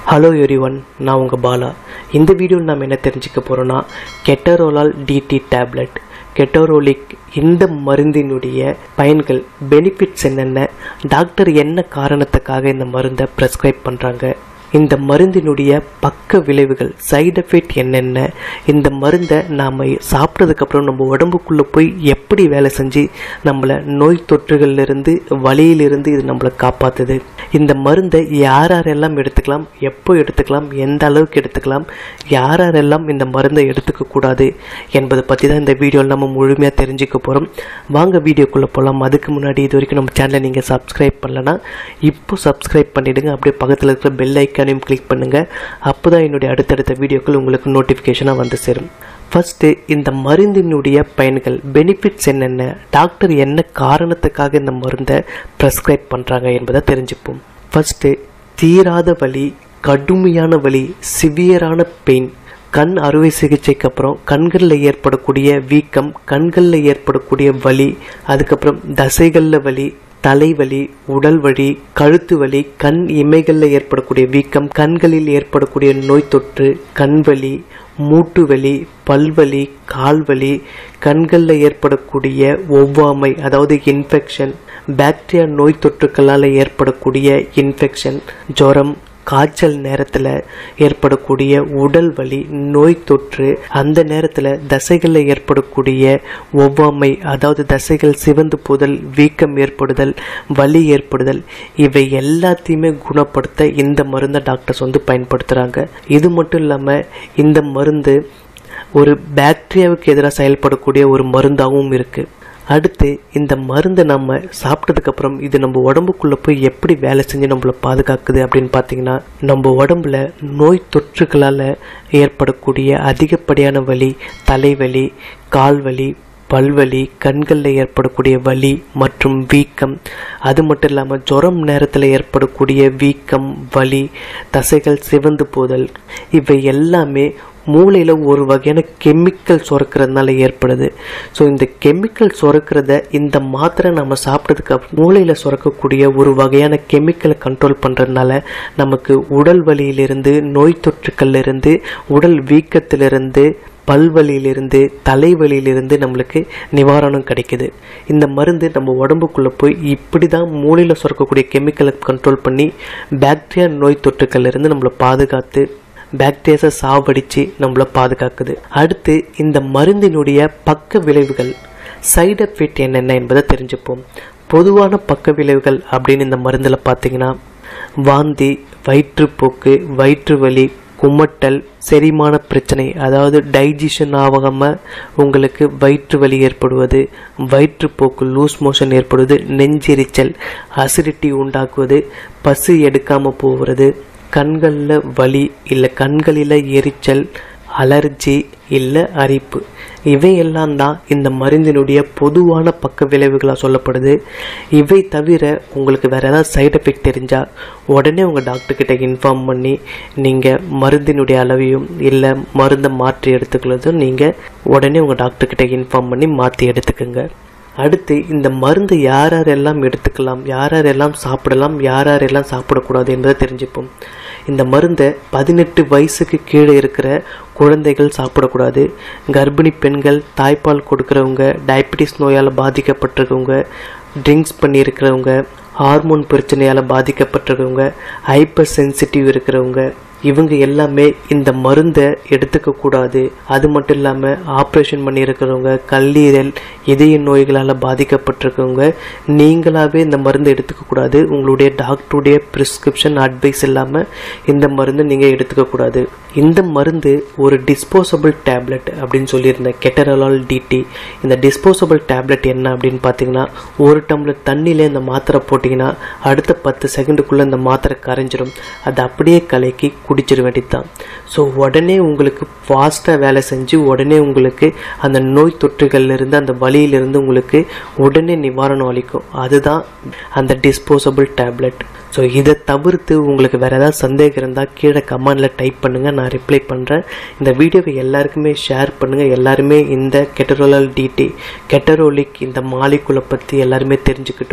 hello everyone நான் உங்கள் பாலா இந்த வீடியோவில் நாம் என்ன தெரிஞ்சுக்க போகிறோன்னா கெட்டரோலால் டிடி டேப்லெட் கெட்டரோலிக் இந்த மருந்தினுடைய பயன்கள் பெனிஃபிட்ஸ் என்னென்ன டாக்டர் என்ன காரணத்துக்காக இந்த மருந்தை ப்ரெஸ்கிரைப் பண்ணுறாங்க இந்த மருந்தினுடைய பக்க விளைவுகள் சைடு எஃபெக்ட் என்னென்ன இந்த மருந்தை நாம் சாப்பிட்டதுக்கப்புறம் நம்ம உடம்புக்குள்ளே போய் எப்படி வேலை செஞ்சு நம்மளை நோய் தொற்றுகள்லேருந்து வலியிலிருந்து இது நம்மளை காப்பாற்றுது இந்த மருந்தை யார் யாரெல்லாம் எடுத்துக்கலாம் எப்போ எடுத்துக்கலாம் எந்த அளவுக்கு எடுத்துக்கலாம் யார் யாரெல்லாம் இந்த மருந்தை எடுத்துக்க கூடாது என்பதை பற்றி தான் இந்த வீடியோவில் நம்ம முழுமையாக தெரிஞ்சுக்க போகிறோம் வாங்க வீடியோக்குள்ளே போகலாம் அதுக்கு முன்னாடி இது வரைக்கும் நம்ம சேனலை நீங்கள் சப்ஸ்கிரைப் பண்ணலன்னா இப்போ சப்ஸ்கிரைப் பண்ணிவிடுங்க அப்படியே பக்கத்தில் இருக்கிற பெல் ஐக்கானையும் கிளிக் பண்ணுங்கள் அப்போ தான் என்னுடைய அடுத்தடுத்த வீடியோக்கள் உங்களுக்கு நோட்டிஃபிகேஷனாக வந்து சேரும் ஃபஸ்ட்டு இந்த மருந்தினுடைய பயன்கள் பெனிஃபிட்ஸ் என்னென்ன டாக்டர் என்ன காரணத்துக்காக இந்த மருந்தை ப்ரெஸ்கிரைப் பண்ணுறாங்க என்பதை தெரிஞ்சுப்போம் ஃபஸ்ட்டு தீராத வலி கடுமையான வலி சிவியரான பெயின் கண் அறுவை சிகிச்சைக்கு அப்புறம் கண்களில் ஏற்படக்கூடிய வீக்கம் கண்களில் ஏற்படக்கூடிய வலி அதுக்கப்புறம் தசைகளில் வலி தலைவலி உடல் வலி கழுத்து வலி கண் இமைகளில் ஏற்படக்கூடிய வீக்கம் கண்களில் ஏற்படக்கூடிய நோய் தொற்று கண்வலி மூட்டு வலி பல்வலி கால்வலி கண்களில் ஏற்படக்கூடிய ஒவ்வாமை அதாவது இன்ஃபெக்ஷன் பாக்டீரியா நோய் தொற்றுக்களால் ஏற்படக்கூடிய இன்ஃபெக்ஷன் ஜுரம் காய்ச்சல் நேரத்தில் ஏற்படக்கூடிய உடல் வலி நோய் தொற்று அந்த நேரத்தில் தசைகளில் ஏற்படக்கூடிய ஒவ்வாமை அதாவது தசைகள் சிவந்து போதல் வீக்கம் ஏற்படுதல் வலி ஏற்படுதல் இவை எல்லாத்தையுமே குணப்படுத்த இந்த மருந்தை டாக்டர்ஸ் வந்து பயன்படுத்துகிறாங்க இது மட்டும் இல்லாமல் இந்த மருந்து ஒரு பாக்டீரியாவுக்கு எதிராக செயல்படக்கூடிய ஒரு மருந்தாகவும் இருக்குது அடுத்து இந்த மருந்தை நம்ம சாப்பிட்டதுக்கப்புறம் இது நம்ம உடம்புக்குள்ளே போய் எப்படி வேலை செஞ்சு நம்மளை பாதுகாக்குது அப்படின்னு பார்த்தீங்கன்னா நம்ம உடம்புல நோய் தொற்றுகளால் ஏற்படக்கூடிய அதிகப்படியான வலி தலைவலி கால்வலி பல்வலி கண்களில் ஏற்படக்கூடிய வலி மற்றும் வீக்கம் அது மட்டும் இல்லாமல் ஜுரம் நேரத்தில் ஏற்படக்கூடிய வீக்கம் வலி தசைகள் சிவந்து போதல் இவை எல்லாமே மூளையில் ஒரு வகையான கெமிக்கல் சுரக்கிறதுனால ஏற்படுது ஸோ இந்த கெமிக்கல் சுரக்கிறத இந்த மாத்திரை நம்ம சாப்பிட்டதுக்கு மூளையில் சுரக்கக்கூடிய ஒரு வகையான கெமிக்கலை கண்ட்ரோல் பண்ணுறதுனால நமக்கு உடல் வலியிலிருந்து நோய் தொற்றுக்கள்லிருந்து உடல் வீக்கத்திலிருந்து பல்வலியிலிருந்து தலைவலியிலிருந்து நம்மளுக்கு நிவாரணம் கிடைக்குது இந்த மருந்து நம்ம உடம்புக்குள்ளே போய் இப்படி தான் மூளையில் சுரக்கக்கூடிய கெமிக்கலை கண்ட்ரோல் பண்ணி பாக்டீரியா நோய் தொற்றுக்கள்லேருந்து நம்மளை பாதுகாத்து பாக்டீரியாஸை சாவடித்து நம்மளை பாதுகாக்குது அடுத்து இந்த மருந்தினுடைய பக்க விளைவுகள் சைடு எஃபெக்ட் என்னென்ன என்பதை தெரிஞ்சுப்போம் பொதுவான பக்க விளைவுகள் அப்படின்னு இந்த மருந்தில் பார்த்தீங்கன்னா வாந்தி வயிற்றுப்போக்கு வயிற்று வலி குமட்டல் செரிமான பிரச்சனை அதாவது டைஜஷன் ஆகாமல் உங்களுக்கு வயிற்று வலி ஏற்படுவது வயிற்றுப்போக்கு லூஸ் மோஷன் ஏற்படுவது நெஞ்செரிச்சல் அசிடிட்டி உண்டாக்குவது பசு எடுக்காமல் போகிறது கண்களில் வலி இல்லை கண்களில் எரிச்சல் அலர்ஜி இல்லை அரிப்பு இவையெல்லாம் தான் இந்த மருந்தினுடைய பொதுவான பக்க விளைவுகளாக சொல்லப்படுது இவை தவிர உங்களுக்கு வேறு ஏதாவது சைடு எஃபெக்ட் தெரிஞ்சால் உடனே உங்கள் டாக்டர்கிட்ட இன்ஃபார்ம் பண்ணி நீங்கள் மருந்தினுடைய அளவையும் இல்லை மருந்தை மாற்றி எடுத்துக்கிறதும் நீங்கள் உடனே உங்கள் டாக்டர்கிட்ட இன்ஃபார்ம் பண்ணி மாற்றி எடுத்துக்கோங்க அடுத்து இந்த மருந்து யார் யாரெல்லாம் எடுத்துக்கலாம் யார் யாரெல்லாம் சாப்பிடலாம் யார் யாரெல்லாம் சாப்பிடக்கூடாது என்பதை தெரிஞ்சுப்போம் இந்த மருந்தை பதினெட்டு வயசுக்கு கீழே இருக்கிற குழந்தைகள் சாப்பிடக்கூடாது கர்ப்பிணி பெண்கள் தாய்ப்பால் கொடுக்குறவங்க டயபெட்டிஸ் நோயால் பாதிக்கப்பட்டிருக்கவங்க ட்ரிங்க்ஸ் பண்ணியிருக்கிறவங்க ஹார்மோன் பிரச்சனையால் பாதிக்கப்பட்டிருக்கவங்க ஹைப்பர் சென்சிட்டிவ் இருக்கிறவங்க இவங்க எல்லாமே இந்த மருந்தை எடுத்துக்க கூடாது அது மட்டும் இல்லாமல் ஆப்ரேஷன் பண்ணியிருக்கிறவங்க கல்லீரல் இதய நோய்களால் பாதிக்கப்பட்டிருக்கவங்க நீங்களாகவே இந்த மருந்தை எடுத்துக்க கூடாது உங்களுடைய டாக்டருடைய ப்ரிஸ்கிரிப்ஷன் அட்வைஸ் இல்லாமல் இந்த மருந்து நீங்கள் எடுத்துக்க கூடாது இந்த மருந்து ஒரு டிஸ்போசபிள் டேப்லெட் அப்படின்னு சொல்லியிருந்தேன் கெட்டரலால் டிடி இந்த டிஸ்போசபிள் டேப்லெட் என்ன அப்படின்னு பார்த்தீங்கன்னா ஒரு டம்ளர் தண்ணியில் இந்த மாத்திரை போட்டிங்கன்னா அடுத்த பத்து செகண்டுக்குள்ளே இந்த மாத்திரை கரைஞ்சிரும் அதை அப்படியே கலக்கி குடிச்சிட வேண்டியதுதான் ஸோ உடனே உங்களுக்கு ஃபாஸ்ட்டாக வேலை செஞ்சு உடனே உங்களுக்கு அந்த நோய் தொற்றுகள்லேருந்து அந்த வலியிலிருந்து உங்களுக்கு உடனே நிவாரணம் அளிக்கும் அதுதான் அந்த டிஸ்போசபிள் டேப்லெட் ஸோ இதை தவிர்த்து உங்களுக்கு வேறு ஏதாவது சந்தேகம் இருந்தால் கீழே கமெண்டில் டைப் பண்ணுங்கள் நான் ரிப்ளை பண்ணுறேன் இந்த வீடியோவை எல்லாருக்குமே ஷேர் பண்ணுங்கள் எல்லாருமே இந்த கெட்டரோலல் டிடி கெட்டரோலிக் இந்த மாலிகுலை பற்றி எல்லாருமே தெரிஞ்சுக்கிட்டும்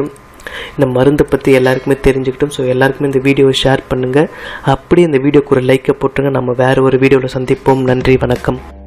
இந்த மருந்தை பற்றி எல்லாருக்குமே தெரிஞ்சுக்கிட்டும் ஸோ எல்லாருக்குமே இந்த வீடியோவை ஷேர் பண்ணுங்கள் அப்படியே இந்த வீடியோக்கு ஒரு லைக்கை போட்டுருங்க நம்ம வேறு ஒரு வீடியோவில் சந்திப்போம் நன்றி வணக்கம்